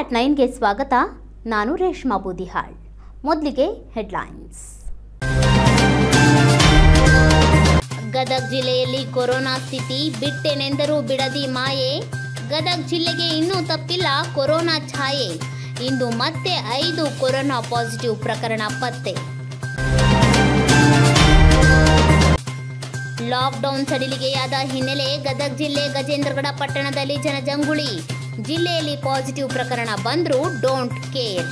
At ನೈನ್ಗೆ ಸ್ವಾಗತ ನಾನು ರೇಷ್ಮಾ ಬೂದಿಹಾಳ್ ಮೊದಲಿಗೆ ಹೆಡ್ಲೈನ್ಸ್ ಗದಗ ಜಿಲ್ಲೆಯಲ್ಲಿ ಕೊರೋನಾ ಸ್ಥಿತಿ ಬಿಟ್ಟೆನೆಂದರೂ ಬಿಡದಿ ಮಾಯೆ ಗದಗ ಜಿಲ್ಲೆಗೆ ಇನ್ನೂ ತಪ್ಪಿಲ್ಲ ಕೊರೋನಾ ಛಾಯೆ ಇಂದು ಮತ್ತೆ ಐದು ಕೊರೋನಾ ಪಾಸಿಟಿವ್ ಪ್ರಕರಣ ಪತ್ತೆ ಲಾಕ್ಡೌನ್ ಸಡಿಲಿಕೆಯಾದ ಹಿನ್ನೆಲೆ ಗದಗ ಜಿಲ್ಲೆ ಗಜೇಂದ್ರಗಡ ಪಟ್ಟಣದಲ್ಲಿ ಜನಜಂಗುಳಿ ಜಿಲ್ಲೆಯಲ್ಲಿ ಪಾಸಿಟಿವ್ ಪ್ರಕರಣ ಬಂದರೂ ಡೋಂಟ್ ಕೇರ್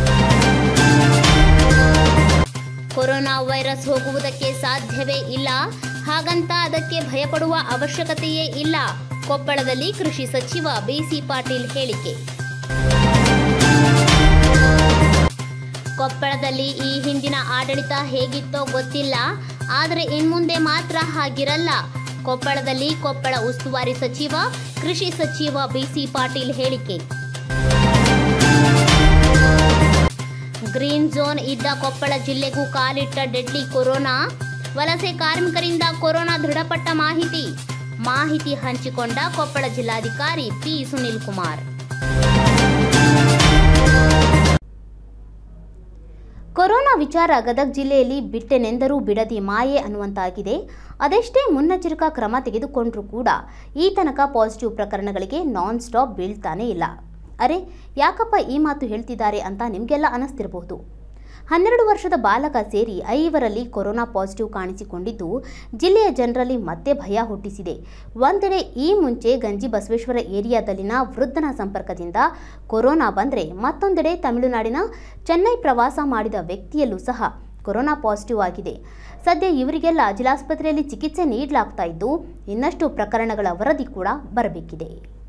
ಕೊರೋನಾ ವೈರಸ್ ಹೋಗುವುದಕ್ಕೆ ಸಾಧ್ಯವೇ ಇಲ್ಲ ಹಾಗಂತ ಅದಕ್ಕೆ ಭಯಪಡುವ ಅವಶ್ಯಕತೆಯೇ ಇಲ್ಲ ಕೊಪ್ಪಳದಲ್ಲಿ ಕೃಷಿ ಸಚಿವ ಬಿಸಿ ಪಾಟೀಲ್ ಹೇಳಿಕೆ ಕೊಪ್ಪಳದಲ್ಲಿ ಈ ಹಿಂದಿನ ಆಡಳಿತ ಹೇಗಿತ್ತೋ ಗೊತ್ತಿಲ್ಲ ಆದರೆ ಇನ್ಮುಂದೆ ಮಾತ್ರ ಹಾಗಿರಲ್ಲ ಕೊಪ್ಪಳದಲ್ಲಿ ಕೊಪ್ಪಳ ಉಸ್ತುವಾರಿ ಸಚಿವ ಕೃಷಿ ಸಚಿವ ಬಿಸಿ ಪಾಟೀಲ್ ಹೇಳಿಕೆ ಗ್ರೀನ್ ಝೋನ್ ಇದ್ದ ಕೊಪ್ಪಳ ಜಿಲ್ಲೆಗೂ ಕಾಲಿಟ್ಟ ಡೆಡ್ಲಿ ಕೊರೋನಾ ವಲಸೆ ಕಾರ್ಮಿಕರಿಂದ ಕೊರೋನಾ ದೃಢಪಟ್ಟ ಮಾಹಿತಿ ಮಾಹಿತಿ ಹಂಚಿಕೊಂಡ ಕೊಪ್ಪಳ ಜಿಲ್ಲಾಧಿಕಾರಿ ಪಿ ಸುನಿಲ್ ಕುಮಾರ್ ಕೊರೋನಾ ವಿಚಾರ ಗದಗ ಜಿಲ್ಲೆಯಲ್ಲಿ ಬಿಟ್ಟೆನೆಂದರೂ ಬಿಡದಿ ಮಾಯೆ ಅನ್ನುವಂತಾಗಿದೆ ಅದೆಷ್ಟೇ ಮುನ್ನೆಚ್ಚರಿಕಾ ಕ್ರಮ ತೆಗೆದುಕೊಂಡರೂ ಕೂಡ ಈ ತನಕ ಪಾಸಿಟಿವ್ ಪ್ರಕರಣಗಳಿಗೆ ನಾನ್ ಸ್ಟಾಪ್ ಬೀಳ್ತಾನೇ ಇಲ್ಲ ಅರೆ ಯಾಕಪ್ಪ ಈ ಮಾತು ಹೇಳ್ತಿದ್ದಾರೆ ಅಂತ ನಿಮಗೆಲ್ಲ ಅನಿಸ್ತಿರಬಹುದು ಹನ್ನೆರಡು ವರ್ಷದ ಬಾಲಕ ಸೇರಿ ಐವರಲ್ಲಿ ಕೊರೋನಾ ಪಾಸಿಟಿವ್ ಕಾಣಿಸಿಕೊಂಡಿದ್ದು ಜಿಲ್ಲೆಯ ಜನರಲ್ಲಿ ಮತ್ತೆ ಭಯ ಹುಟ್ಟಿಸಿದೆ ಒಂದೆಡೆ ಈ ಮುಂಚೆ ಗಂಜಿ ಬಸವೇಶ್ವರ ಏರಿಯಾದಲ್ಲಿನ ವೃದ್ಧನ ಸಂಪರ್ಕದಿಂದ ಕೊರೋನಾ ಬಂದರೆ ಮತ್ತೊಂದೆಡೆ ತಮಿಳುನಾಡಿನ ಚೆನ್ನೈ ಪ್ರವಾಸ ಮಾಡಿದ ವ್ಯಕ್ತಿಯಲ್ಲೂ ಸಹ ಕೊರೋನಾ ಪಾಸಿಟಿವ್ ಆಗಿದೆ ಸದ್ಯ ಇವರಿಗೆಲ್ಲ ಜಿಲ್ಲಾಸ್ಪತ್ರೆಯಲ್ಲಿ ಚಿಕಿತ್ಸೆ ನೀಡಲಾಗ್ತಾ ಇದ್ದು ಇನ್ನಷ್ಟು ಪ್ರಕರಣಗಳ ವರದಿ ಕೂಡ ಬರಬೇಕಿದೆ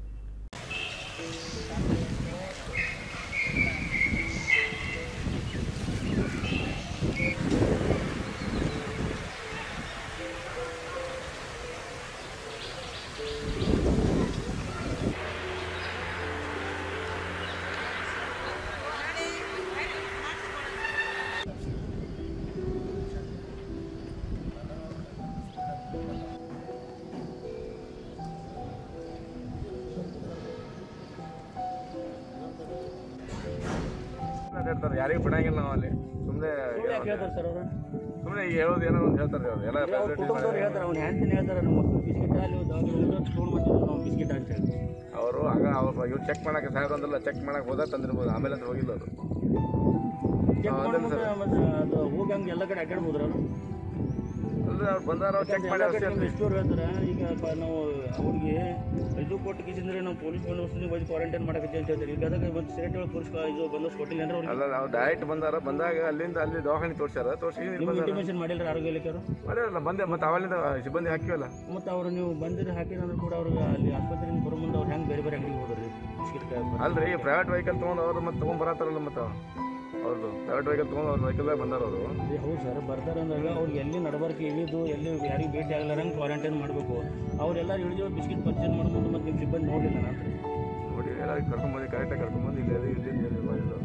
ಹೇಳ್ತಾರೆ ಯಾರಿಗೂ ಬಿಡಂಗಿಲ್ಲ ನಾವು ಅಲ್ಲಿ ಸುಮ್ಮನೆ ಯಾಕೆ ಹೇಳ್ತಾರೆ ಸರ್ ಅವರು ಸುಮ್ಮನೆ ಈಗ ಹೇಳೋದು ಏನೋ ಒಂದು ಹೇಳ್ತಾರೆ ಅವ್ರು ಎಲ್ಲ ಅವ್ರ facilities ಕುಟುಂಬದವ್ರು ಮಾಡಿ- ಹೇಳ್ತಾರೆ ಅವ್ನು ಹ್ಯಾಂಡ್ತಿನ ಹೇಳ್ತಾರೆ ನಮ್ಮ ಮಕ್ಕಳು ಬಿಸ್ಕಿಟ್ ಅಲ್ಲಿ ಫೋನ್ ಮಾಡ್ತಿದ್ರು ನಾವು ಬಿಸ್ಕಿಟ್ ಅಂತ ಹೇಳಿ ಅವರು ಹಂಗ ಅವ್ರು ಇವ್ರು ಚೆಕ್ ಮಾಡಕ್ಕೆ ಸಾಹೇಬ್ ಅಂದ್ರಲ್ಲ ಚೆಕ್ ಮಾಡಕ್ಕೆ ಹೋದಾಗ ತಂದಿರ್ಬೋದು ಆಮೇಲೆ ಅಂತ ಹೋಗಿಲ್ಲ ಅವರು ಚೆಕ್ ಹಾ, ಮಾಡಿ ಅದೇ ಮತ್ತೆ ಮತ್ತೆ ಅದು ಹೋಗಿ ಹಂಗೆ ಎಲ್ಲ ಕಡೆ ಅಡ್ಡಾಡ್ಬೋದ್ರ ಅವರು ಅಂದ್ರೆ ಅವ್ರು ಬಂದಾರ ಅವ್ರು ಚೆಕ್ ಮಾಡಿ ಎಲ್ಲ ಕಡೆ ಅಷ್ಟೇ ನಮ್ಮ ಎಷ್ಟೋರು ಹೇಳ್ತಾರೆ ಈಗ ಪ- ನಾವು ಅವ್ರಿಗೆ ಇದು ಕೊಟ್ಟು ಕಿಸಿದ್ರೆ ನಾವು ಪೊಲೀಸ್ ಬಂದೋಬಸ್ತಿನ ಬಂದು ಕ್ವಾರಂಟೈನ್ ಮಾಡಕತ್ತೀವಿ ಅಂತ ಹೇಳ್ತಾರೆ ಈಗ ಗದಗ ಒಂದು ಸ್ಟೇಟ್ ಒಳಗೆ ಪೊಲೀಸ್ ಇದು ಬಂದೋಬಸ್ತ್ ಕೊಟ್ಟಿಲ್ಲ ಅಂದ್ರೆ ಅವ್ರಿಗೆ ಅಲ್ಲ ನಾವು ಡೈರೆಕ್ಟ್ ಬಂದಾರ ಬಂದಾಗ ಅಲ್ಲಿಂದ ಅಲ್ಲಿ ದವಾಖಾನೆ ತೋರ್ಸ್ಯಾರ ತೋರ್ಸಿ ಇಲ್ಲಿ ನಿಮ್ಮ ಬಂದಾರ ಇಂಟಿಮೇಷನ್ ಮಾಡಿಲ್ಲ ಆರೋಗ್ಯ ಇಲಾಖೆಯವರು ಮಾಡಿರಲ್ಲ ಬಂದೆ ಮತ್ತೆ ಅವಲ್ಲಿಂದ ಸಿಬ್ಬಂದಿ ಹಾಕಿವಲ್ಲ ಮತ್ತು ಅವರು ನೀವು ಬಂದಿದ್ದು ಹಾಕಿದ್ರೆ ಕೂಡ ಅವ್ರಿಗೆ ಅಲ್ಲಿ ಆಸ್ಪತ್ರೆಯಿಂದ ಬರೋ ಮುಂದೆ ಅವ್ರು ಹೆಂಗೆ ಬೇರೆ ಬೇರೆ ಅಂಗಡಿಗೆ ಹೋದ್ರಿ ಬಿಸ್ಕಿಟ್ ಅಲ್ರಿ ಪ್ರೈವೇಟ್ ವೆಹಿಕಲ್ ತೊಗೊಂಡು ಅವ್ರು ಮತ್ತೆ ತೊಗೊಂಡ್ ಬರತ್ತಾರಲ್ಲ ಮತ್ತೆ ಅವ್ರದ್ದು ಪ್ರೈವೇಟ್ ವೆಹಿಕಲ್ ತೊಗೊಂಡು ಅವ್ರ ವೆಹಿಕಲ್ದಾಗ ಬಂದಾರ ಅವರು ಅದೇ ಹೌದು ಸರ್ ಬರ್ತಾರೆ ಅಂದಾಗ ಅವ್ರಿಗೆ ಎಲ್ಲಿ ನಡಬಾರ್ಕೆ ಇಳಿದು ಎಲ್ಲಿ ಯಾರಿಗೂ ಭೇಟಿ ಆಗಲಾರಂಗೆ ಕ್ವಾರಂಟೈನ್ ಮಾಡಬೇಕು ಅವರೆಲ್ಲ ಇಳಿದು ಬಿಸ್ಕಿಟ್ ಪರ್ಚೇಸ್ ಮಾಡ್ಬೋದು ಮತ್ತು ನಿಮ್ಮ ಸಿಬ್ಬಂದಿ ನೋಡಲಿಲ್ಲ ನಾನು ನೋಡಿ ಎಲ್ಲ ಕರ್ಕೊಂಬಂದು ಕರೆಕ್ಟಾಗಿ ಕರ್ಕೊಂಬಂದು ಇಲ್ಲಿ ಅದು ಇಲ್ಲಿ ಇಲ್ಲಿ ಮಾಡಿದ್ರು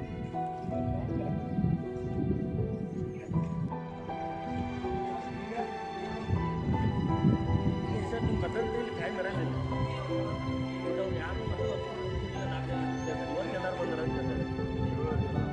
ಸರ್ ನಿಮ್ಮ ಪದ್ಧತಿಯಲ್ಲಿ ಟೈಮ್ ಬರಲಿಲ್ಲ ಅವ್ರು ಯಾರು ಎಲ್ಲರೂ ಬಂದಾರ ಅಂತ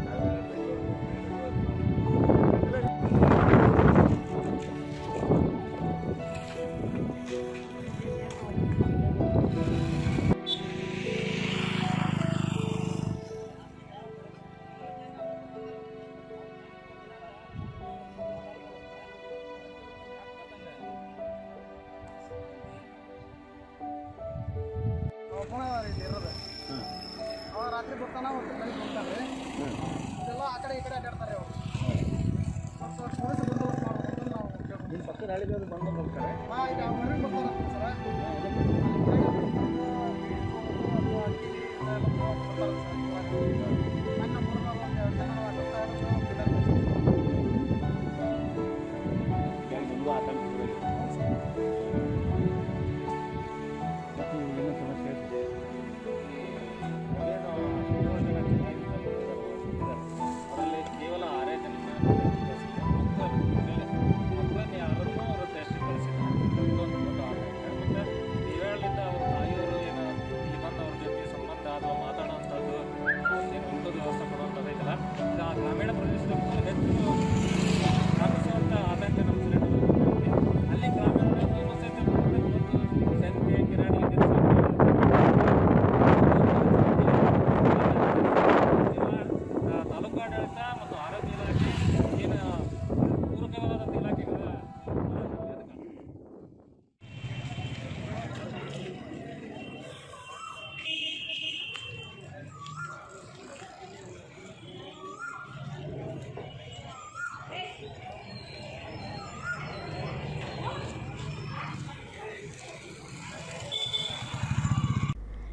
ಒಬ್ಬನ ಇಲ್ಲಿ ಇರೋದು ಅವ ರಾತ್ರಿ ಬರ್ತಾನ ಒಂದು ಬೆಳಿಗ್ಗೆ ಹೋಗ್ತಾನೆ ಇದೆಲ್ಲ ಆ ಕಡೆ ಈ ಕಡೆ ಅಡ್ಡಾಡ್ತಾರೆ ಅವರು ಸ್ವಲ್ಪ ಪೊಲೀಸ್ ಬಂದೋಬಸ್ತ್ ಮಾಡ್ಬೇಕು ಅಂತ ನಾವು ಕೇಳ್ಕೊಂಡ್ವಿ. ನಿಮ್ಮ ಪಕ್ಕದ ಹಳ್ಳಿಗೆ ಅದು ಬಂದು ಹೋಗ್ತಾರೆ ಹಾ, ಈಗ ಮನೆಗೆ ಬರ್ತಾರಂತೆ ಸರ್ ನಿಮಗೂ ಆತಂಕ ಮತ್ತು ಏನೋ ಸಮಸ್ಯೆ ಅವರಲ್ಲಿ ಕೇವಲ ಆರೇ ಜನ ಮಕ್ಕಳನ್ನ ಯಾರನ್ನೂ ಅವರು ಟೆಸ್ಟ್ ಕಳಿಸಿದ್ದಾರೆ ಒಂದು ಒಂದು ಆತಂಕ ಮತ್ತು ಇವುಗಳಿಂದ ಅವ್ರ ತಾಯಿಯವರು ಏನು ಇಲ್ಲಿ ಬಂದು ಅವ್ರ ಜೊತೆ ಸಂಬಂಧ ಅಥವಾ ಮಾತಾಡೋಂಥದ್ದು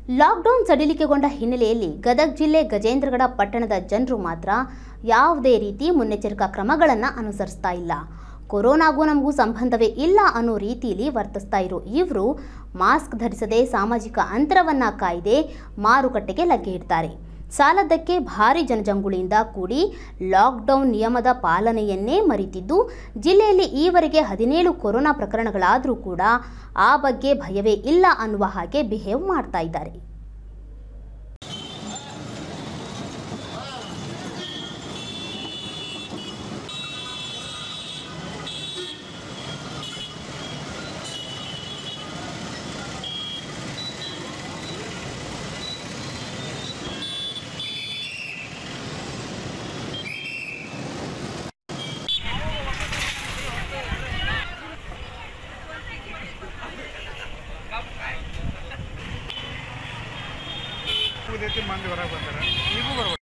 ಲಾಕ್ಡೌನ್ ಸಡಿಲಿಕೆಗೊಂಡ ಹಿನ್ನೆಲೆಯಲ್ಲಿ ಗದಗ ಜಿಲ್ಲೆ ಗಜೇಂದ್ರಗಡ ಪಟ್ಟಣದ ಜನರು ಮಾತ್ರ ಯಾವುದೇ ರೀತಿ ಮುನ್ನೆಚ್ಚರಿಕಾ ಕ್ರಮಗಳನ್ನು ಅನುಸರಿಸ್ತಾ ಇಲ್ಲ ಕೊರೋನಾಗೂ ನಮಗೂ ಸಂಬಂಧವೇ ಇಲ್ಲ ಅನ್ನೋ ರೀತಿಯಲ್ಲಿ ವರ್ತಿಸ್ತಾ ಇರೋ ಇವರು ಮಾಸ್ಕ್ ಧರಿಸದೆ ಸಾಮಾಜಿಕ ಅಂತರವನ್ನ ಕಾಯ್ದೆ ಮಾರುಕಟ್ಟೆಗೆ ಲಗ್ಗೆ ಇಡ್ತಾರೆ ಸಾಲದ್ದಕ್ಕೆ ಭಾರಿ ಜನಜಂಗುಳಿಯಿಂದ ಕೂಡಿ ಲಾಕ್ಡೌನ್ ನಿಯಮದ ಪಾಲನೆಯನ್ನೇ ಮರೆತಿದ್ದು ಜಿಲ್ಲೆಯಲ್ಲಿ ಈವರೆಗೆ ಹದಿನೇಳು ಕೊರೋನಾ ಪ್ರಕರಣಗಳಾದರೂ ಕೂಡ ಆ ಬಗ್ಗೆ ಭಯವೇ ಇಲ್ಲ ಅನ್ನುವ ಹಾಗೆ ಬಿಹೇವ್ ಮಾಡ್ತಾ ಇದ್ದಾರೆ ಮಂದಿ ಹೊರಗೆ ಬರ್ತಾರೆ ಈಗೂ ಬರ್ಬೋದು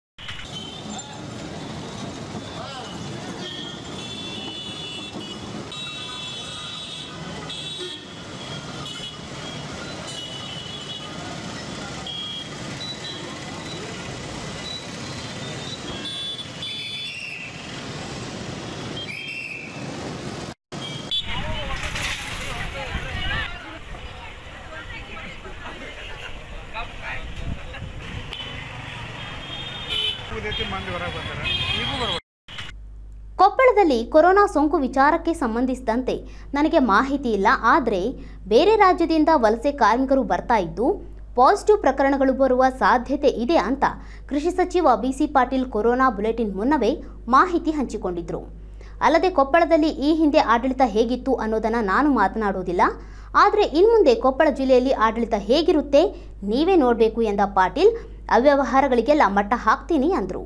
ಕೂದೈತಿ ಮಂದಿ ಹೊರಗೆ ಬರ್ತಾರೆ ಈಗೂ ಬರ್ಬೋದು ಕೊಪ್ಪಳದಲ್ಲಿ ಕೊರೋನಾ ಸೋಂಕು ವಿಚಾರಕ್ಕೆ ಸಂಬಂಧಿಸಿದಂತೆ ನನಗೆ ಮಾಹಿತಿ ಇಲ್ಲ ಆದರೆ ಬೇರೆ ರಾಜ್ಯದಿಂದ ವಲಸೆ ಕಾರ್ಮಿಕರು ಬರ್ತಾ ಇದ್ದು ಪಾಸಿಟಿವ್ ಪ್ರಕರಣಗಳು ಬರುವ ಸಾಧ್ಯತೆ ಇದೆ ಅಂತ ಕೃಷಿ ಸಚಿವ ಬಿಸಿ ಪಾಟೀಲ್ ಕೊರೋನಾ ಬುಲೆಟಿನ್ ಮುನ್ನವೇ ಮಾಹಿತಿ ಹಂಚಿಕೊಂಡಿದ್ರು ಅಲ್ಲದೆ ಕೊಪ್ಪಳದಲ್ಲಿ ಈ ಹಿಂದೆ ಆಡಳಿತ ಹೇಗಿತ್ತು ಅನ್ನೋದನ್ನು ನಾನು ಮಾತನಾಡುವುದಿಲ್ಲ ಆದರೆ ಇನ್ಮುಂದೆ ಕೊಪ್ಪಳ ಜಿಲ್ಲೆಯಲ್ಲಿ ಆಡಳಿತ ಹೇಗಿರುತ್ತೆ ನೀವೇ ನೋಡಬೇಕು ಎಂದ ಪಾಟೀಲ್ ಅವ್ಯವಹಾರಗಳಿಗೆಲ್ಲ ಮಟ್ಟ ಹಾಕ್ತೀನಿ ಅಂದರು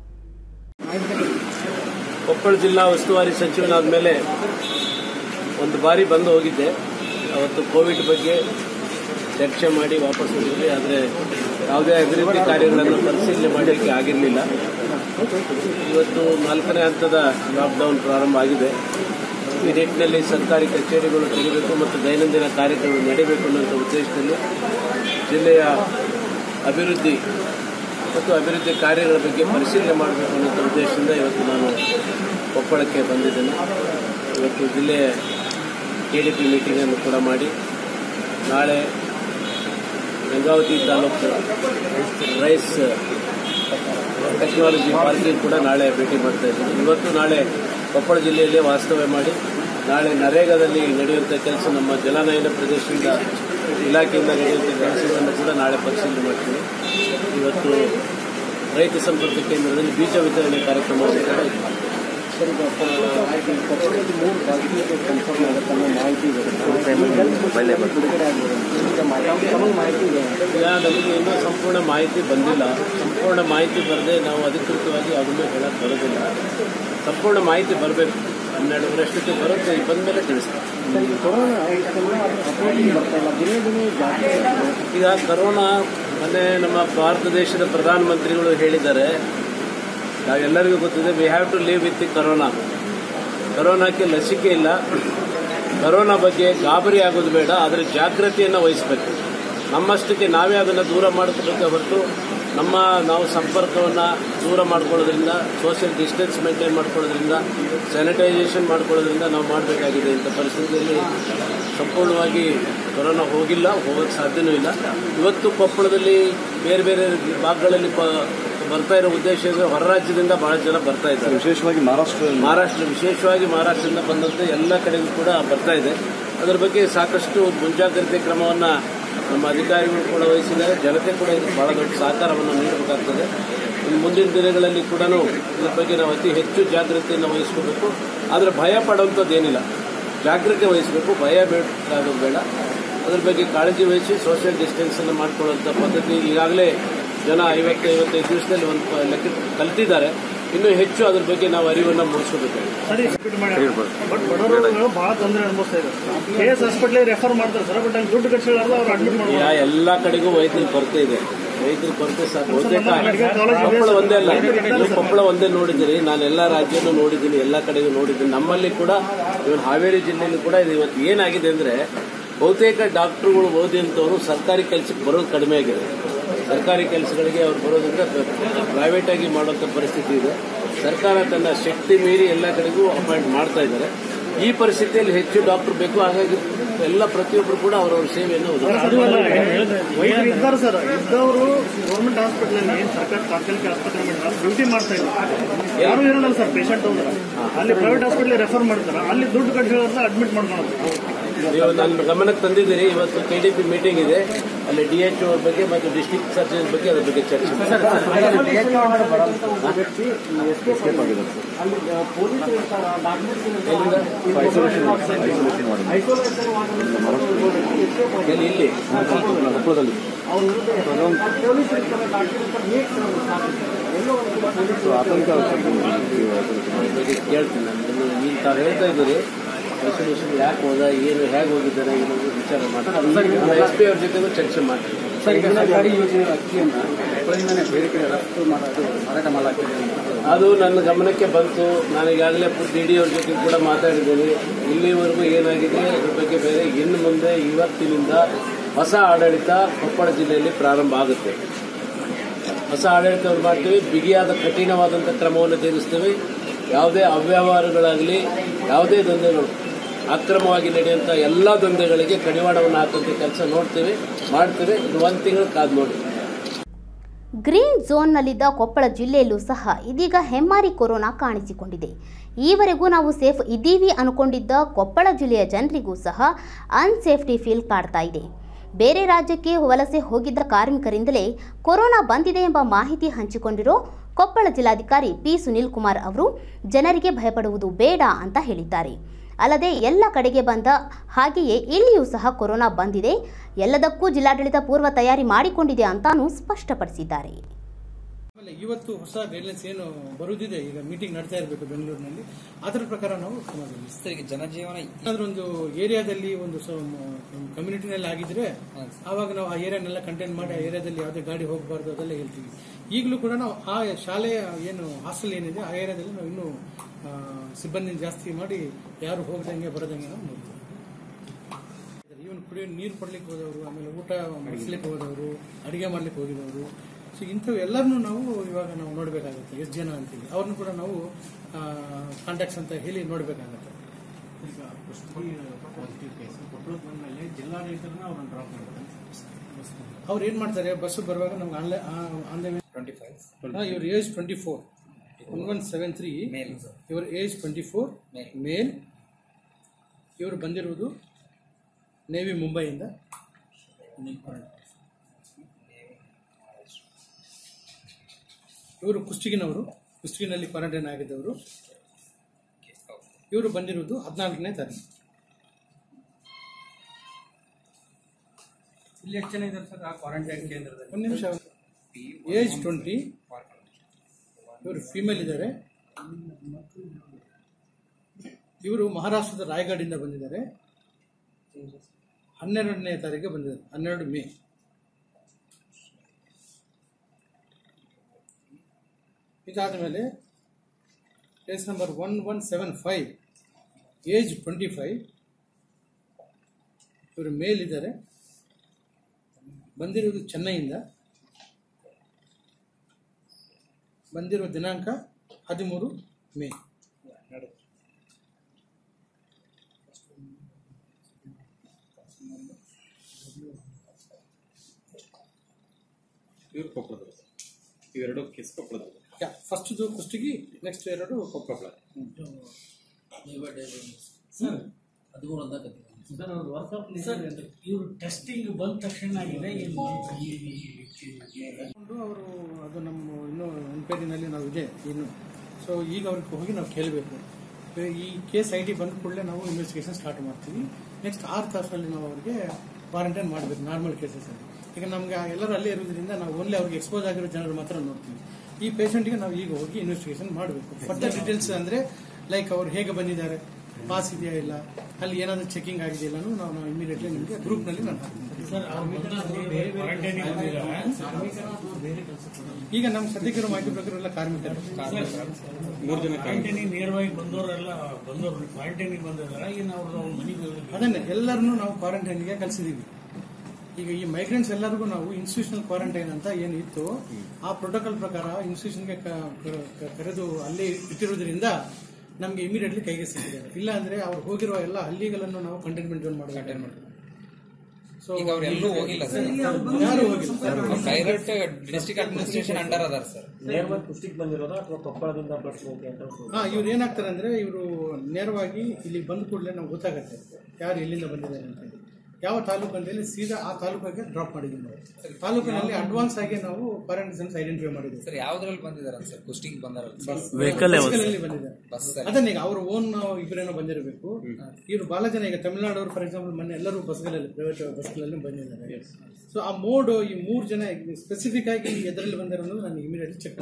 ಕೊಪ್ಪಳ ಜಿಲ್ಲಾ ಉಸ್ತುವಾರಿ ಸಚಿವನಾದ ಮೇಲೆ ಒಂದು ಬಾರಿ ಬಂದು ಹೋಗಿದ್ದೆ ಅವತ್ತು ಕೋವಿಡ್ ಬಗ್ಗೆ ಚರ್ಚೆ ಮಾಡಿ ವಾಪಸ್ ಹೋಗಿದ್ವಿ ಆದರೆ ಯಾವುದೇ ಅಭಿವೃದ್ಧಿ ಕಾರ್ಯಗಳನ್ನು ಪರಿಶೀಲನೆ ಮಾಡಲಿಕ್ಕೆ ಆಗಿರಲಿಲ್ಲ ಇವತ್ತು ನಾಲ್ಕನೇ ಹಂತದ ಲಾಕ್ಡೌನ್ ಪ್ರಾರಂಭ ಆಗಿದೆ ಈ ನಿಟ್ಟಿನಲ್ಲಿ ಸರ್ಕಾರಿ ಕಚೇರಿಗಳು ತೆಗೆಯಬೇಕು ಮತ್ತು ದೈನಂದಿನ ಕಾರ್ಯಕ್ರಮಗಳು ನಡೀಬೇಕು ಅನ್ನೋ ಉದ್ದೇಶದಲ್ಲಿ ಜಿಲ್ಲೆಯ ಅಭಿವೃದ್ಧಿ ಮತ್ತು ಅಭಿವೃದ್ಧಿ ಕಾರ್ಯಗಳ ಬಗ್ಗೆ ಪರಿಶೀಲನೆ ಮಾಡಬೇಕು ಅನ್ನೋ ಉದ್ದೇಶದಿಂದ ಇವತ್ತು ನಾನು ಕೊಪ್ಪಳಕ್ಕೆ ಬಂದಿದ್ದೇನೆ ಇವತ್ತು ಜಿಲ್ಲೆಯ ಕೆ ಡಿ ಪಿ ಮೀಟಿಂಗನ್ನು ಕೂಡ ಮಾಡಿ ನಾಳೆ ಗಂಗಾವತಿ ತಾಲೂಕು ರೈಸ್ ಟೆಕ್ನಾಲಜಿ ಪಾರ್ಕಿಗೆ ಕೂಡ ನಾಳೆ ಭೇಟಿ ಮಾಡ್ತಾ ಇದ್ದೀನಿ ಇವತ್ತು ನಾಳೆ ಕೊಪ್ಪಳ ಜಿಲ್ಲೆಯಲ್ಲೇ ವಾಸ್ತವ್ಯ ಮಾಡಿ ನಾಳೆ ನರೇಗಾದಲ್ಲಿ ನಡೆಯುವಂಥ ಕೆಲಸ ನಮ್ಮ ಜಲಾನಯನ ಪ್ರದೇಶದಿಂದ ಇಲಾಖೆಯಿಂದ ನಡೆಯುವಂಥ ಕೆಲಸಗಳನ್ನು ಕೂಡ ನಾಳೆ ಪರಿಶೀಲನೆ ಮಾಡ್ತೀನಿ ಇವತ್ತು ರೈತ ಸಂಪರ್ಕ ಕೇಂದ್ರದಲ್ಲಿ ಬೀಜ ವಿತರಣೆ ಕಾರ್ಯಕ್ರಮವನ್ನು ಕೂಡ ಇದೆ. ಈಗ ನಮಗೆ ಇನ್ನೂ ಸಂಪೂರ್ಣ ಮಾಹಿತಿ ಬಂದಿಲ್ಲ ಸಂಪೂರ್ಣ ಮಾಹಿತಿ ಬರದೆ ನಾವು ಅಧಿಕೃತವಾಗಿ ಅದನ್ನು ಹೇಳಕ್ಕೆ ಬರೋದಿಲ್ಲ ಸಂಪೂರ್ಣ ಮಾಹಿತಿ ಬರಬೇಕು ಹನ್ನೆರಡುವರೆಷ್ಟಕ್ಕೆ ಬರುತ್ತೆ ಈಗ ಬಂದಮೇಲೆ ತಿಳಿಸ್ತೀನಿ ಈಗ ಕರೋನಾ ಮೊನ್ನೆ ನಮ್ಮ ಭಾರತ ದೇಶದ ಪ್ರಧಾನಮಂತ್ರಿಗಳು ಹೇಳಿದ್ದಾರೆ ನಾವೆಲ್ಲರಿಗೂ ಗೊತ್ತಿದೆ we have to live with the corona ಕರೋನಾಕ್ಕೆ ಲಸಿಕೆ ಇಲ್ಲ ಕರೋನಾ ಬಗ್ಗೆ ಗಾಬರಿ ಆಗೋದು ಬೇಡ ಅದರ ಜಾಗೃತಿಯನ್ನು ವಹಿಸಬೇಕು ನಮ್ಮಷ್ಟಕ್ಕೆ ನಾವೇ ಅದನ್ನು ದೂರ ಮಾಡ್ಕೋಬೇಕೆ ಹೊರತು ನಮ್ಮ ನಾವು ಸಂಪರ್ಕವನ್ನು ದೂರ ಮಾಡ್ಕೊಳ್ಳೋದ್ರಿಂದ ಸೋಷಿಯಲ್ ಡಿಸ್ಟೆನ್ಸ್ ಮೇಂಟೈನ್ ಮಾಡ್ಕೊಳ್ಳೋದ್ರಿಂದ ಸ್ಯಾನಿಟೈಸೇಷನ್ ಮಾಡ್ಕೊಳ್ಳೋದ್ರಿಂದ ನಾವು ಮಾಡಬೇಕಾಗಿದೆ ಇಂಥ ಪರಿಸ್ಥಿತಿಯಲ್ಲಿ ಸಂಪೂರ್ಣವಾಗಿ ಕೊರೋನಾ ಹೋಗಿಲ್ಲ ಹೋಗೋಕ್ಕೆ ಸಾಧ್ಯನೂ ಇಲ್ಲ ಇವತ್ತು ಕೊಪ್ಪಳದಲ್ಲಿ ಬೇರೆ ಬೇರೆ ಭಾಗಗಳಲ್ಲಿ ಪ ಬರ್ತಾ ಇರೋ ಉದ್ದೇಶ ಅಂದರೆ ಹೊರ ರಾಜ್ಯದಿಂದ ಬಹಳ ಜನ ಬರ್ತಾ ಇದ್ದಾರೆ ವಿಶೇಷವಾಗಿ ಮಹಾರಾಷ್ಟ್ರ ಮಹಾರಾಷ್ಟ್ರ ವಿಶೇಷವಾಗಿ ಮಹಾರಾಷ್ಟ್ರದಿಂದ ಬಂದಂತೆ ಎಲ್ಲ ಕಡೆಗೂ ಕೂಡ ಬರ್ತಾ ಇದೆ ಅದರ ಬಗ್ಗೆ ಸಾಕಷ್ಟು ಮುಂಜಾಗ್ರತೆ ಕ್ರಮವನ್ನು ನಮ್ಮ ಅಧಿಕಾರಿಗಳು ಕೂಡ ವಹಿಸಿದ್ದಾರೆ ಜನತೆ ಕೂಡ ಇದಕ್ಕೆ ಬಹಳ ದೊಡ್ಡ ಸಹಕಾರವನ್ನು ನೀಡಬೇಕಾಗ್ತದೆ ಇನ್ನು ಮುಂದಿನ ದಿನಗಳಲ್ಲಿ ಕೂಡ ಇದ್ರ ಬಗ್ಗೆ ನಾವು ಅತಿ ಹೆಚ್ಚು ಜಾಗೃತಿಯನ್ನು ವಹಿಸ್ಕೋಬೇಕು ಆದರೆ ಭಯ ಪಡುವಂಥದ್ದೇನಿಲ್ಲ ಜಾಗೃತಿ ವಹಿಸಬೇಕು ಭಯ ಬೇಕಾಗೋದು ಬೇಡ ಅದ್ರ ಬಗ್ಗೆ ಕಾಳಜಿ ವಹಿಸಿ ಸೋಷಿಯಲ್ ಡಿಸ್ಟೆನ್ಸನ್ನು ಮಾಡ್ಕೊಳ್ಳುವಂಥ ಪದ್ಧತಿ ಈಗಾಗಲೇ ಜನ ಐವತ್ತು ಐವತ್ತೈದು ದಿವಸದಲ್ಲಿ ಒಂದು ಪ- ಲೆಕ್ಕ ಕಲ್ತಿದ್ದಾರೆ ಇನ್ನೂ ಹೆಚ್ಚು ಅದ್ರ ಬಗ್ಗೆ ನಾವು ಅರಿವನ್ನು ಮೂಡಿಸಬೇಕಾಗಿದೆ ಸರಿ ರಿಪೀಟ್ ಮಾಡಿ ಬಟ್ ಬಡವರು ಬಹಳ ತೊಂದರೆ ಅನುಭವಿಸ್ತಾ ಇದ್ದಾರೆ ಕೆ ಎಸ್ ಹಾಸ್ಪಿಟ್ಲಿಗೆ ರೆಫರ್ ಮಾಡ್ತಾರೆ ಸರ್ ಬಟ್ ಹಂಗೆ ದುಡ್ಡು ಕಟ್ಟಿಸಲಾರ್ದು ಅವ್ರು ಅಡ್ಮಿಟ್ ಈಗ ಮಾಡ್ಬೋದು ಎಲ್ಲ ಕಡೆಗೂ ವೈದ್ಯರ ಕೊರತೆ ಇದೆ ವೈದ್ಯರ ಕೊರತೆ ಸಾಕು ಬಹುತೇಕ ಕೊಪ್ಪಳ ಒಂದೇ ಅಲ್ಲ ನೀವು ಕೊಪ್ಪಳ ಒಂದೇ ನೋಡಿದ್ದೀರಿ ನಾನು ಎಲ್ಲ ರಾಜ್ಯನೂ ನೋಡಿದ್ದೀನಿ ಎಲ್ಲ ಕಡೆಗೂ ನೋಡಿದ್ದೀನಿ ನಮ್ಮಲ್ಲಿ ಕೂಡ ಇವನ್ ಹಾವೇರಿ ಜಿಲ್ಲೆಯಲ್ಲಿ ಕೂಡ ಇದು ಇವತ್ತು ಏನಾಗಿದೆ ಅಂದ್ರೆ ಬಹುತೇಕ ಡಾಕ್ಟರ್ಗಳು ಓದಿದಂಥವರು ಸರ್ಕಾರಿ ಕೆಲಸಕ್ಕೆ ಬರೋದು ಕಡಿಮೆ ಆಗಿದೆ ಸರ್ಕಾರಿ ಕೆಲಸಗಳಿಗೆ ಅವ್ರು ಬರೋದ್ರಿಂದ ಪ್ರೈವೇಟ್ ಆಗಿ ಮಾಡುವಂಥ ಪರಿಸ್ಥಿತಿ ಇದೆ ಸರ್ಕಾರ ತನ್ನ ಶಕ್ತಿ ಮೀರಿ ಎಲ್ಲ ಕಡೆಗೂ ಅಪಾಯಿಂಟ್ ಮಾಡ್ತಾ ಇದ್ದಾರೆ ಈ ಪರಿಸ್ಥಿತಿಯಲ್ಲಿ ಹೆಚ್ಚು ಡಾಕ್ಟರ್ ಬೇಕು ಹಾಗಾಗಿ ಎಲ್ಲ ಪ್ರತಿಯೊಬ್ಬರು ಕೂಡ ಅವರವರ ಸೇವೆಯನ್ನು ಒದಗಿಸ್ತಾರೆ. ವೈದ್ಯರು ಇದ್ದಾರೆ ಸರ್ ಇದ್ದವರು ಗೌರ್ಮೆಂಟ್ ಹಾಸ್ಪಿಟಲ್ ಏನು ಸರ್ಕಾರ ತಾತ್ಕಾಲಿಕ ಆಸ್ಪತ್ರೆ ಡ್ಯೂಟಿ ಮಾಡ್ತಾ ಇಲ್ಲ ಯಾರು ಇರಲ್ಲ ಸರ್ ಪೇಷಂಟ್ ಅಂದ್ರೆ ಅಲ್ಲಿ ಪ್ರೈವೇಟ್ ಹಾಸ್ಪಿಟಲ್ ರೆಫರ್ ಮಾಡ್ತಾರೆ ಅಲ್ಲಿ ದುಡ್ಡು ಕಟ್ಟಿರೋದ್ರ ಅಡ್ಮಿಟ್ ಮಾಡ್ಕೊಳೋದು ನೀವು ನನ್ನ ಗಮನಕ್ಕೆ ತಂದಿದ್ದೀರಿ ಇವತ್ತು ಕೆ ಡಿ ಪಿ ಮೀಟಿಂಗ್ ಇದೆ ಅಲ್ಲಿ ಡಿ ಎಚ್ ಅವ್ರ ಬಗ್ಗೆ ಮತ್ತು ಡಿಸ್ಟ್ರಿಕ್ಟ್ ಸರ್ಜನ್ ಬಗ್ಗೆ ಅದ್ರ ಬಗ್ಗೆ ಚರ್ಚೆ ಮಾಡಿ. ಎಲ್ಲಿಂದ? ಎಲ್ಲಿ ಇಲ್ಲಿ ಬಗ್ಗೆ ಕೇಳ್ತೀನಿ ನಾನು ಇನ್ನು ಈಗ ತಾವು ಹೇಳ್ತಾ ಇದ್ದೀರಿ ಐಸೋಲೇಷನ್ ಯಾಕೆ ಹೋದ ಏನು ಹೇಗೆ ಹೋಗಿದ್ದಾರೆ ಏನೋ ವಿಚಾರ ಮಾಡ್ತೀನಿ ಎಸ್ ಪಿ ಅವ್ರ ಜೊತೆಗೂ ಚರ್ಚೆ ಮಾಡ್ತೀನಿ ಸರ್ಕಾರಿ ಯೋಜನೆ ಅಕ್ಕಿಯನ್ನ ಕೊಪ್ಪಳದಿಂದನೇ ಬೇರೆ ಕಡೆ ರಫ್ತು ಮಾಡೋದು ಮಾರಾಟ ಮಾಡಲಾಗ್ತಿದೆ ಅಂತ ಅದು ನನ್ನ ಗಮನಕ್ಕೆ ಬಂತು ನಾನು ಈಗಾಗಲೇ ಡಿ ಡಿ ಅವ್ರ ಜೊತೆ ಕೂಡ ಮಾತಾಡಿದ್ದೀನಿ ಇಲ್ಲಿವರೆಗೂ ಏನಾಗಿದೆ ಅದ್ರ ಬಗ್ಗೆ ಬೇರೆ ಇನ್ನು ಮುಂದೆ ಇವತ್ತಿನಿಂದ ಹೊಸ ಆಡಳಿತ ಕೊಪ್ಪಳ ಜಿಲ್ಲೆಯಲ್ಲಿ ಪ್ರಾರಂಭ ಆಗುತ್ತೆ ಹೊಸ ಆಡಳಿತವನ್ನು ಮಾಡ್ತೀವಿ ಬಿಗಿಯಾದ ಕಠಿಣವಾದಂಥ ಕ್ರಮವನ್ನು ತೀರಿಸ್ತೇವೆ ಯಾವುದೇ ಅವ್ಯವಹಾರಗಳಾಗಲಿ ಯಾವುದೇ ದಂಧೆಗಳು ಅಕ್ರಮವಾಗಿ ನಡೆಯುವಂಥ ಎಲ್ಲ ದಂಧೆಗಳಿಗೆ ಕಡಿವಾಣವನ್ನು ಹಾಕುವಂಥ ಕೆಲಸ ನೋಡ್ತೇವೆ ಮಾಡ್ತೇವೆ ಇದು ಒಂದು ತಿಂಗಳು ಕಾದು ನೋಡಿ ಗ್ರೀನ್ ಝೋನ್ನಲ್ಲಿದ್ದ ಕೊಪ್ಪಳ ಜಿಲ್ಲೆಯಲ್ಲೂ ಸಹ ಇದೀಗ ಹೆಮ್ಮಾರಿ ಕೊರೋನಾ ಕಾಣಿಸಿಕೊಂಡಿದೆ ಈವರೆಗೂ ನಾವು ಸೇಫ್ ಇದ್ದೀವಿ ಅನ್ಕೊಂಡಿದ್ದ ಕೊಪ್ಪಳ ಜಿಲ್ಲೆಯ ಜನರಿಗೂ ಸಹ ಅನ್ಸೇಫ್ಟಿ ಫೀಲ್ ಕಾಡ್ತಾ ಇದೆ ಬೇರೆ ರಾಜ್ಯಕ್ಕೆ ವಲಸೆ ಹೋಗಿದ್ದ ಕಾರ್ಮಿಕರಿಂದಲೇ ಕೊರೋನಾ ಬಂದಿದೆ ಎಂಬ ಮಾಹಿತಿ ಹಂಚಿಕೊಂಡಿರೋ ಕೊಪ್ಪಳ ಜಿಲ್ಲಾಧಿಕಾರಿ ಪಿ ಸುನಿಲ್ ಕುಮಾರ್ ಅವರು ಜನರಿಗೆ ಭಯಪಡುವುದು ಬೇಡ ಅಂತ ಹೇಳಿದ್ದಾರೆ ಅಲ್ಲದೆ ಎಲ್ಲ ಕಡೆಗೆ ಬಂದ ಹಾಗೆಯೇ ಇಲ್ಲಿಯೂ ಸಹ ಕೊರೋನಾ ಬಂದಿದೆ ಎಲ್ಲದಕ್ಕೂ ಜಿಲ್ಲಾಡಳಿತ ಪೂರ್ವ ತಯಾರಿ ಮಾಡಿಕೊಂಡಿದೆ ಅಂತಾನೂ ಸ್ಪಷ್ಟಪಡಿಸಿದ್ದಾರೆ ಆಮೇಲೆ ಇವತ್ತು ಹೊಸ ಗೈಡ್ಲೈನ್ಸ್ ಏನು ಬರುವುದಿದೆ ಈಗ ಮೀಟಿಂಗ್ ನಡ್ತಾ ಇರಬೇಕು ಬೆಂಗಳೂರಿನಲ್ಲಿ ಅದರ ಪ್ರಕಾರ ನಾವು ಕ್ರಮ ಜರುಗಿಸ್ತೀವಿ. ಈಗ ಜನಜೀವನ ಏನಾದ್ರೂ ಒಂದು ಏರಿಯಾದಲ್ಲಿ ಒಂದು ಕಮ್ಯುನಿಟಿನಲ್ಲಿ ಆಗಿದ್ರೆ ಆವಾಗ ನಾವು ಆ ಏರಿಯಾನೆಲ್ಲ ಕಂಟೈನ್ ಮಾಡಿ ಆ ಏರಿಯಾದಲ್ಲಿ ಯಾವುದೇ ಗಾಡಿ ಹೋಗಬಾರ್ದು ಅದೆಲ್ಲ ಹೇಳ್ತೀವಿ ಈಗಲೂ ಕೂಡ ನಾವು ಆ ಶಾಲೆಯ ಏನು ಹಾಸ್ಟೆಲ್ ಏನಿದೆ ಆ ಏರಿಯಾದಲ್ಲಿ ನಾವು ಇನ್ನೂ ಆ, ಸಿಬ್ಬಂದಿನ ಜಾಸ್ತಿ ಮಾಡಿ ಯಾರು ಹೋಗದಂಗೆ ಬರದಂಗೆ ನಾವು ನೋಡ್ತೀವಿ ಇವನ್ ಕುಡಿಯೋ ನೀರು ಕೊಡ್ಲಿಕ್ಕೆ ಹೋದವರು ಆಮೇಲೆ ಊಟ ಮಾಡಿಸ್ಲಿಕ್ಕೆ ಹೋದವರು ಅಡಿಗೆ ಮಾಡ್ಲಿಕ್ಕೆ ಹೋಗಿದವರು ಸೊ ಇಂಥವು ಎಲ್ಲರನ್ನೂ ನಾವು ಇವಾಗ ನಾವು ನೋಡಬೇಕಾಗುತ್ತೆ ಎಷ್ಟು ಜನ ಅಂತೇಳಿ ಅವ್ರನ್ನೂ ಕೂಡ ನಾವು ಕಾಂಟ್ಯಾಕ್ಟ್ಸ್ ಅಂತ ಹೇಳಿ ನೋಡಬೇಕಾಗತ್ತೆ ಈಗ ಪಾಸಿಟಿವ್ ಕೇಸ್ ಕೊಪ್ಪಳಕ್ಕೆ ಬಂದಮೇಲೆ ಜಿಲ್ಲಾಡಳಿತರನ್ನ ಅವ್ರನ್ನ ಡ್ರಾಪ್ ಮಾಡ್ತಾರೆ ಅವ್ರು ಏನ್ ಮಾಡ್ತಾರೆ ಬಸ್ ಬರುವಾಗ ನಮ್ಗೆ online on the twenty five ಇವ್ರ age twenty four one one seven three ಇವ್ರ ಏಜ್ ಟ್ವೆಂಟಿ ಫೋರ್ ಮೇಲ್ ಇವರು ಬಂದಿರುವುದು ನೇವಿ ಮುಂಬೈಯಿಂದ ಇವರು ಕುಷ್ಟಗಿನವರು ಕುಷ್ಟಗಿನಲ್ಲಿ ಕ್ವಾರಂಟೈನ್ ಆಗಿದ್ದವರು ಇವರು ಬಂದಿರುವುದು ಹದಿನಾಲ್ಕನೇ ತಾರೀಕು ಇಲ್ಲಿ ಎಷ್ಟು ಜನ ಇದ್ದಾರೆ ಸರ್ ಆ ಕ್ವಾರಂಟೈನ್ ಕೇಂದ್ರದಲ್ಲಿ ಒಂದು ನಿಮಿಷ ಏಜ್ ಟ್ವೆಂಟಿ ಇವರು ಫೀಮೇಲ್ ಇದ್ದಾರೆ ಇವರು ಮಹಾರಾಷ್ಟ್ರದ ರಾಯಗಢದಿಂದ ಬಂದಿದ್ದಾರೆ ಹನ್ನೆರಡನೇ ತಾರೀಕಿಗೆ ಬಂದಿದ್ದಾರೆ ಹನ್ನೆರಡು ಮೇ ಇದಾದ ಮೇಲೆ case number one one seven five age twenty five ಇವರು ಮೇಲ್ ಇದ್ದಾರೆ ಬಂದಿರುವುದು ಚೆನ್ನೈಯಿಂದ ಬಂದಿರುವ ದಿನಾಂಕ ಹದಿಮೂರು ಮೇ ಇವ್ರು ಕೊಪ್ಪಳದವರು ಇವೆರಡು ಕೇಸ್ ಕೊಪ್ಪಳದವರು ಫಸ್ಟ್ ಕುಷ್ಟಗಿ ನೆಕ್ಸ್ಟ್ ಎರಡು ಕೊಪ್ಪಳ ಇವರು ಟೆಸ್ಟಿಂಗ್ ಬಂದ ತಕ್ಷಣ ಆಗಿದೆ ಕೊಂಡು ಅವರು ಅದು ನಮ್ಮ ಇನ್ನೂ ಎನ್ಕ್ವೈರಿನಲ್ಲಿ ನಾವು ಇದೆ ಇನ್ನು ಸೊ ಈಗ ಅವ್ರಿಗೆ ಹೋಗಿ ನಾವು ಕೇಳಬೇಕು ಈ ಕೇಸ್ ಐ ಡಿ ಬಂದ ಕೂಡಲೇ ನಾವು ಇನ್ವೆಸ್ಟಿಗೇಷನ್ ಸ್ಟಾರ್ಟ್ ಮಾಡ್ತೀವಿ ನೆಕ್ಸ್ಟ್ ಆರು ತಾಸಲ್ಲಿ ನಾವು ಅವರಿಗೆ ಕ್ವಾರಂಟೈನ್ ಮಾಡಬೇಕು ನಾರ್ಮಲ್ ಕೇಸಸ್ ಅಲ್ಲಿ ಈಗ ನಮ್ಗೆ ಎಲ್ಲರೂ ಅಲ್ಲೇ ಇರೋದ್ರಿಂದ ನಾವು ಓನ್ಲಿ ಅವ್ರಿಗೆ ಎಕ್ಸ್ಪೋಸ್ ಆಗಿರೋ ಜನರು ಮಾತ್ರ ನೋಡ್ತೀವಿ ಈ ಪೇಷಂಟ್ಗೆ ನಾವು ಈಗ ಹೋಗಿ ಇನ್ವೆಸ್ಟಿಗೇಷನ್ ಮಾಡಬೇಕು ಫರ್ದರ್ ಡೀಟೇಲ್ಸ್ ಅಂದ್ರೆ ಲೈಕ್ ಅವ್ರು ಹೇಗೆ ಬಂದಿದ್ದಾರೆ ಪಾಸ್ ಇದೆಯಾ ಇಲ್ಲ ಅಲ್ಲಿ ಏನಾದರೂ ಚೆಕಿಂಗ್ ಆಗಿದೆಯಾ ಇಲ್ಲನೂ ನಾವು ನಾವು ಇಮಿಡಿಯೇಟ್ಲಿ ನಿಮಗೆ ಗ್ರೂಪ್ನಲ್ಲಿ ನಾನು ಹಾಕ್ತೀನಿ ಸರ್ ಅವ್ರು ಬಂದದ್ದು ಬೇರೆ ಕ್ವಾರಂಟೈನಿಗೆ ಬಂದಿದ್ದಾರೆ ಈಗ ನಮ್ಮ ಸದ್ಯಕ್ಕಿರೋ ಮಾಹಿತಿ ಪ್ರಕಾರ ಎಲ್ಲ ಕಾರ್ಮಿಕರು ಮೂರು ಜನ ಕ್ವಾರಂಟೈನಿಗೆ ನೇರವಾಗಿ ಬಂದವರೆಲ್ಲ ಬಂದವರು ಕ್ವಾರಂಟೈನಿಗೆ ಬಂದಿದ್ದಾರೆ ಇನ್ನು ಅವ್ರು ಅವ್ರ ಮನೆಗೆ ಹೋಗ್ಲಿಕ್ಕೆ ಅದನ್ನೇ ಎಲ್ಲರನ್ನೂ ನಾವು ಕ್ವಾರಂಟೈನ್ಗೆ ಕಳಿಸಿದೀವಿ ಈಗ ಈ ಮೈಗ್ರೆಂಟ್ಸ್ ಎಲ್ಲರಿಗೂ ನಾವು ಇನ್ಸ್ಟಿಟ್ಯೂಷನಲ್ ಕ್ವಾರಂಟೈನ್ ಅಂತ ಏನು ಇತ್ತು ಆ ಪ್ರೋಟೋಕಾಲ್ ಪ್ರಕಾರ ಇನ್ಸ್ಟಿಟ್ಯೂಷನ್ಗೆ ಕರೆದು ಅಲ್ಲೇ ಇಟ್ಟಿರೋದ್ರಿಂದ ನಮಗೆ ಇಮಿಡಿಯೇಟ್ಲಿ ಕೈಗೆ ಸಿಕ್ಕಿದ್ದಾರೆ ಇಲ್ಲ ಅಂದ್ರೆ ಅವ್ರು ಹೋಗಿರುವ ಎಲ್ಲ ಹಳ್ಳಿಗಳನ್ನು ನಾವು ಕಂಟೈನ್ಮೆಂಟ್ ಝೋನ್ ಮಾಡಬೇಕು ಸೊ ಈಗ ಅವ್ರು ಎಲ್ಲೂ ಹೋಗಿಲ್ಲ ಸರ್ ಯಾರು ಹೋಗಿಲ್ಲ ಡೈರೆಕ್ಟ್ ಡಿಸ್ಟ್ರಿಕ್ಟ್ ಅಡ್ಮಿನಿಸ್ಟ್ರೇಷನ್ ಅಂಡರ್ ಅದಾರ ಸರ್ ನೇರವಾಗಿ ಪುಷ್ಟಿಗೆ ಬಂದಿರೋದಾ ಅಥವಾ ಕೊಪ್ಪಳದಿಂದ ಬಳಸ್ಬೇಕು ಅಂತ ಹಾ ಇವ್ರು ಏನಾಗ್ತಾರೆ ಅಂದ್ರೆ ಇವರು ನೇರವಾಗಿ ಇಲ್ಲಿ ಬಂದ ಕೂಡಲೇ ನಮ್ಗೆ ಗೊತ್ತಾಗತ್ತೆ ಯಾರು ಎಲ್ಲಿಂದ ಬಂದಿದ್ದಾರೆ ಅಂತ ಹೇಳಿ ಯಾವ ತಾಲೂಕು ಅಂತ ಹೇಳಿ ಸೀದಾ ಆ ತಾಲೂಕಿಗೆ ಡ್ರಾಪ್ ಮಾಡಿದ್ವಿ ನಾವು ತಾಲೂಕಿನಲ್ಲಿ ಅಡ್ವಾನ್ಸ್ ಆಗಿ ನಾವು ಕ್ವಾರಂಟೈನ್ಸ್ ಐಡೆಂಟಿಫೈ ಮಾಡಿದ್ವಿ ಸರ್ ಯಾವ್ದ್ರಲ್ಲಿ ಬಂದಿದಾರ ಸರ್ ಕುಷ್ಟಿಗೆ ಬಂದಾರಲ್ಲ ಸರ್ ಬಸ್ಗಳಲ್ಲಿ ಬಂದಿದ್ದಾರೆ ಬಸ್ ಅದನ್ನ ಈಗ ಅವ್ರ ಓನ್ ಇಬ್ಬರೇನೋ ಬಂದಿರಬೇಕು ಇವರು ಬಹಳ ಜನ ಈಗ ತಮಿಳುನಾಡವರು ಫಾರ್ ಎಕ್ಸಾಂಪಲ್ ಮೊನ್ನೆ ಎಲ್ಲರೂ ಬಸ್ಗಳಲ್ಲಿ ಪ್ರೈವೇಟ್ ಬಸ್ಗಳಲ್ಲಿ ಬಂದಿದ್ದಾರೆ ಸೊ ಆ ಮೋಡ್ ಈ ಮೂರು ಜನ ಸ್ಪೆಸಿಫಿಕ್ ಆಗಿ ಎದರಲ್ಲಿ ಬಂದಿರೋ ಅನ್ನೋದು ನಾನು ಇಮಿಡಿಯೇಟ್ಲಿ ಚೆಕ್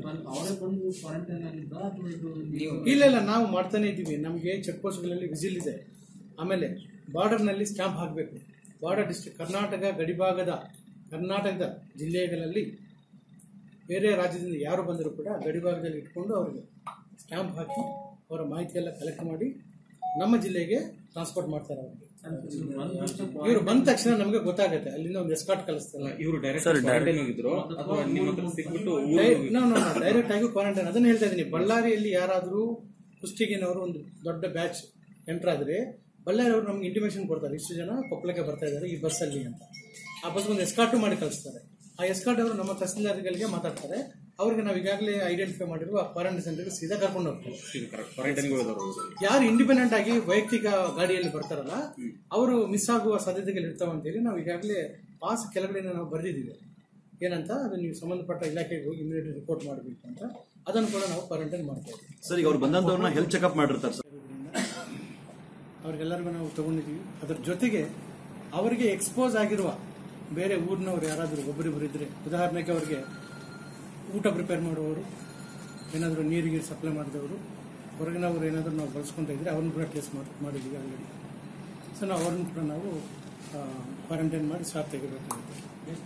ಇಲ್ಲ ಇಲ್ಲ ನಾವು ಮಾಡ್ತಾನೆ ಇದ್ದೀವಿ ನಮಗೆ ಚೆಕ್ ಪೋಸ್ಟ್ಗಳಲ್ಲಿ ವಿಸಿಲ್ ಇದೆ ಆಮೇಲೆ ಬಾರ್ಡರ್ನಲ್ಲಿ ಸ್ಟ್ಯಾಂಪ್ ಹಾಕಬೇಕು ಬಾರ್ಡರ್ ಡಿಸ್ಟ್ರಿಕ್ಟ್ ಕರ್ನಾಟಕ ಗಡಿಭಾಗದ ಕರ್ನಾಟಕದ ಜಿಲ್ಲೆಗಳಲ್ಲಿ ಬೇರೆ ರಾಜ್ಯದಿಂದ ಯಾರು ಬಂದರೂ ಕೂಡ ಗಡಿಭಾಗದಲ್ಲಿ ಇಟ್ಕೊಂಡು ಅವರಿಗೆ ಸ್ಟ್ಯಾಂಪ್ ಹಾಕಿ ಅವರ ಮಾಹಿತಿ ಎಲ್ಲ ಕಲೆಕ್ಟ್ ಮಾಡಿ ನಮ್ಮ ಜಿಲ್ಲೆಗೆ ಟ್ರಾನ್ಸ್ಪೋರ್ಟ್ ಮಾಡ್ತಾರೆ ಅವರಿಗೆ ಇವರು ಬಂದ ತಕ್ಷಣ ನಮಗೆ ಗೊತ್ತಾಗುತ್ತೆ ಅಲ್ಲಿಂದ ಒಂದು ಎಸ್ಕಾಟ್ ಕಳಿಸ್ತಾರೆ ಇವರು ಡೈರೆಕ್ಟ್ ಕ್ವಾರಂಟೈನ್ ಹೋಗಿದ್ರು ಅಥವಾ ನಿಮ್ಮ ಹತ್ರ ಸಿಕ್ಬಿಟ್ಟು ಡೈರೆಕ್ಟ್ ಆಗಿ ಕ್ವಾರಂಟೈನ್ ಅದನ್ನ ಹೇಳ್ತಾ ಇದ್ದೀನಿ ಬಳ್ಳಾರಿಯಲ್ಲಿ ಯಾರಾದರೂ ಕುಷ್ಟಿಗಿನವರು ಒಂದು ದೊಡ್ಡ ಬ್ಯಾಚ್ ಎಂಟರ್ ಆದ್ರೆ ಬಳ್ಳಾರಿ ಅವರು ನಮ್ಗೆ ಇಂಟಿಮೇಷನ್ ಕೊಡ್ತಾರೆ ಇಷ್ಟು ಜನ ಕೊಪ್ಪಳಕ್ಕೆ ಬರ್ತಾ ಇದ್ದಾರೆ ಈ ಬಸ್ಸಲ್ಲಿ ಅಂತ ಆ ಬಸ್ ಒಂದು ಎಸ್ಕಾಟು ಮಾಡಿ ಕಳಿಸ್ತಾರೆ ಆ ಎಸ್ಕಾಟ್ ಅವರು ನಮ್ಮ ತಹಸೀಲ್ದಾರ್ಗಳಿಗೆ ಮಾತಾಡ್ತಾರೆ ಅವ್ರಿಗೆ ನಾವು ಈಗಾಗಲೇ ಐಡೆಂಟಿಫೈ ಮಾಡಿರುವ ಕ್ವಾರಂಟೈನ್ ಸೆಂಟರ್ಗೆ ಸೀದಾ ಕರ್ಕೊಂಡು ಹೋಗ್ತಾರೆ ಕ್ವಾರಂಟೈನ್ಗೆ ಹೋದವರು ಯಾರು ಇಂಡಿಪೆಂಡೆಂಟ್ ಆಗಿ ವೈಯಕ್ತಿಕ ಗಾಡಿಯಲ್ಲಿ ಬರ್ತಾರಲ್ಲ ಅವರು ಮಿಸ್ ಆಗುವ ಸಾಧ್ಯತೆಗಳು ಇರ್ತಾವ ಅಂತೇಳಿ ನಾವು ಈಗಾಗಲೇ ಪಾಸ್ ಕೆಳಗಡೆ ನಾವು ಬರೆದಿದ್ದೀವಿ ಏನಂತ ಅದು ನೀವು ಸಂಬಂಧಪಟ್ಟ ಇಲಾಖೆಗೆ ಹೋಗಿ ಇಮಿಡಿಯೇಟ್ ರಿಪೋರ್ಟ್ ಮಾಡಬೇಕು ಅಂತ ಅದನ್ನು ಕೂಡ ನಾವು ಕ್ವಾರಂಟೈನ್ ಮಾಡ್ತಾ ಇದ್ದೀವಿ ಸರ್ ಈಗ ಅವ್ರು ಬಂದಂತವ್ರನ್ನ ಹೆಲ್ತ್ ಚೆಕಪ್ ಮಾಡಿರ್ತಾರೆ ಸರ್ ಅವ್ರಿಗೆಲ್ಲರಿಗೂ ನಾವು ತಗೊಂಡಿದ್ದೀವಿ ಅದರ ಜೊತೆಗೆ ಅವರಿಗೆ ಎಕ್ಸ್ಪೋಸ್ ಆಗಿರುವ ಬೇರೆ ಊರಿನವ್ರು ಯಾರಾದರೂ ಒಬ್ಬರಿಬ್ಬರು ಇದ್ರೆ ಉದಾಹರಣೆಗೆ ಅವರಿಗೆ ಊಟ ಪ್ರಿಪೇರ್ ಮಾಡುವವರು ಏನಾದರೂ ನೀರಿಗೆ ಸಪ್ಲೈ ಮಾಡಿದವರು ಹೊರಗಿನವರು ಏನಾದರೂ ನಾವು ಬಳಸ್ಕೊಂತ ಇದ್ರೆ ಅವ್ರನ್ನ ಕೂಡ ಟೆಸ್ಟ್ ಮಾಡಿ ಮಾಡಿದ್ದೀವಿ ಆಲ್ರೆಡಿ ಸೊ ನಾವು ಅವ್ರನ್ನ ಕೂಡ ನಾವು ಕ್ವಾರಂಟೈನ್ ಮಾಡಿ ಸ್ಟಾಪ್ ತೆಗಿಬೇಕಾಗುತ್ತೆ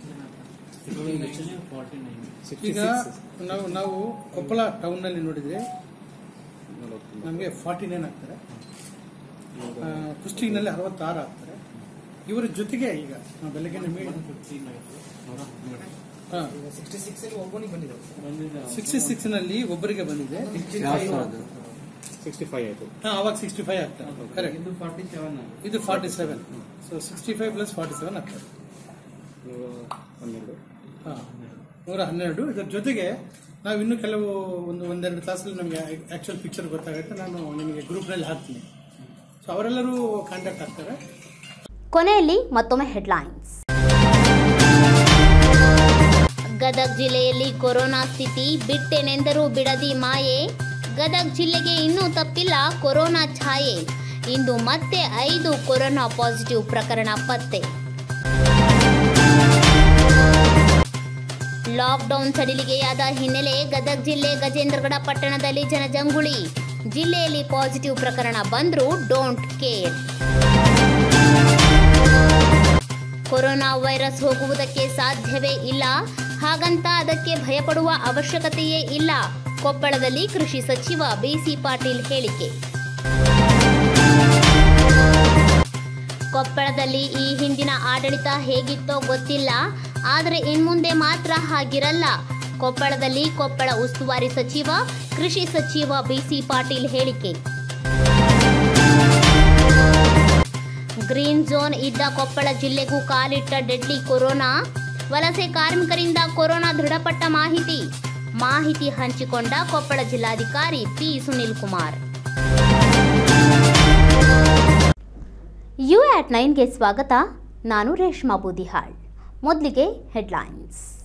ಈಗ ನಾವು ನಾವು ಕೊಪ್ಪಳ ಟೌನ್ನಲ್ಲಿ ನೋಡಿದ್ರೆ ನಮಗೆ ಫಾರ್ಟಿ ನೈನ್ ಆಗ್ತಾರೆ ಆ, ಕುಷ್ಟಗಿನಲ್ಲಿ ಅರವತ್ತಾರು ಆಗ್ತಾರೆ ಇವರ ಜೊತೆಗೆ ಈಗ ನಾವು ಬೆಳಗ್ಗೆ ಸಿಕ್ಸ್ಟಿ ಸಿಕ್ಸ್ ಅಲ್ಲಿ ಒಬ್ಬನಿಗೆ ಬಂದಿದೆ ಸಿಕ್ಸ್ಟಿ ಸಿಕ್ಸ್ ನಲ್ಲಿ ಒಬ್ಬರಿಗೆ ಬಂದಿದೆ ಸಿಕ್ಸ್ಟಿ ಫೈವ್ ಆಯ್ತು ಹಾ, ಅವಾಗ ಸಿಕ್ಸ್ಟಿ ಫೈವ್ ಆಗ್ತಾರೆ ಕರೆಕ್ಟ್ ಇದು ಫಾರ್ಟಿ ಸೆವೆನ್ ಇದು forty seven so sixty five plus forty seven ಆಗ್ತದೆ ಹನ್ನೆರಡು ಹಾ, ನೂರ ಹನ್ನೆರಡು ಇದರ ಜೊತೆಗೆ ನಾವು ಇನ್ನು ಕೆಲವು ಒಂದು ಒಂದೆರಡು ತಾಸಲ್ಲಿ ನಮಗೆ ಆಕ್ಚುಯಲ್ ಪಿಕ್ಚರ್ ಗೊತ್ತಾಗುತ್ತೆ ನಾನು ನಿಮಗೆ ಗ್ರೂಪ್ನಲ್ಲಿ ಹಾಕ್ತೀನಿ ಸೊ ಅವರೆಲ್ಲರೂ ಕಾಂಟ್ಯಾಕ್ಟ್ ಆಗ್ತಾರೆ ಕೊನೆಯಲ್ಲಿ ಮತ್ತೊಮ್ಮೆ ಹೆಡ್ಲೈನ್ಸ್ ಗದಗ್ ಜಿಲ್ಲೆಯಲ್ಲಿ ಕೊರೋನಾ ಸ್ಥಿತಿ ಬಿಟ್ಟೆನೆಂದರೂ ಬಿಡದಿ ಮಾಯೆ ಗದಗ್ ಜಿಲ್ಲೆಗೆ ಇನ್ನೂ ತಪ್ಪಿಲ್ಲ ಕೊರೋನಾ ಛಾಯೆ ಇಂದು ಮತ್ತೆ ಐದು ಕೊರೋನಾ ಪಾಸಿಟಿವ್ ಪ್ರಕರಣ ಪತ್ತೆ ಲಾಕ್ಡೌನ್ ಸಡಿಲಿಕೆಯಾದ ಹಿನ್ನೆಲೆ ಗದಗ್ ಜಿಲ್ಲೆ ಗಜೇಂದ್ರಗಡ ಪಟ್ಟಣದಲ್ಲಿ ಜನಜಂಗುಳಿ ಜಿಲ್ಲೆಯಲ್ಲಿ ಪಾಸಿಟಿವ್ ಪ್ರಕರಣ ಬಂದರೂ ಡೋಂಟ್ ಕೇರ್ ಕೊರೋನಾ ವೈರಸ್ ಹೋಗುವುದಕ್ಕೆ ಸಾಧ್ಯವೇ ಇಲ್ಲ ಹಾಗಂತ ಅದಕ್ಕೆ ಭಯಪಡುವ ಅವಶ್ಯಕತೆಯೇ ಇಲ್ಲ ಕೊಪ್ಪಳದಲ್ಲಿ ಕೃಷಿ ಸಚಿವ ಬಿಸಿ ಪಾಟೀಲ್ ಹೇಳಿಕೆ ಕೊಪ್ಪಳದಲ್ಲಿ ಈ ಹಿಂದಿನ ಆಡಳಿತ ಹೇಗಿತ್ತೋ ಗೊತ್ತಿಲ್ಲ ಆದರೆ ಇನ್ಮುಂದೆ ಮಾತ್ರ ಹಾಗಿರಲ್ಲ ಕೊಪ್ಪಳದಲ್ಲಿ ಕೊಪ್ಪಳ ಉಸ್ತುವಾರಿ ಸಚಿವ ಕೃಷಿ ಸಚಿವ ಬಿಸಿ ಪಾಟೀಲ್ ಹೇಳಿಕೆ ಗ್ರೀನ್ ಝೋನ್ ಇದ್ದ ಕೊಪ್ಪಳ ಜಿಲ್ಲೆಗೂ ಕಾಲಿಟ್ಟ ಡೆಡ್ಲಿ ಕೊರೋನಾ ವಲಸೆ ಕಾರ್ಮಿಕರಿಂದ ಕೊರೋನಾ ದೃಢಪಟ್ಟ ಮಾಹಿತಿ ಮಾಹಿತಿ ಹಂಚಿಕೊಂಡ ಕೊಪ್ಪಳ ಜಿಲ್ಲಾಧಿಕಾರಿ P Sunil Kumar U at ನೈನ್ಗೆ ಸ್ವಾಗತ ನಾನು ರೇಷ್ಮಾ ಬೂದಿಹಾಳ್ ಮೊದಲಿಗೆ ಹೆಡ್ಲೈನ್ಸ್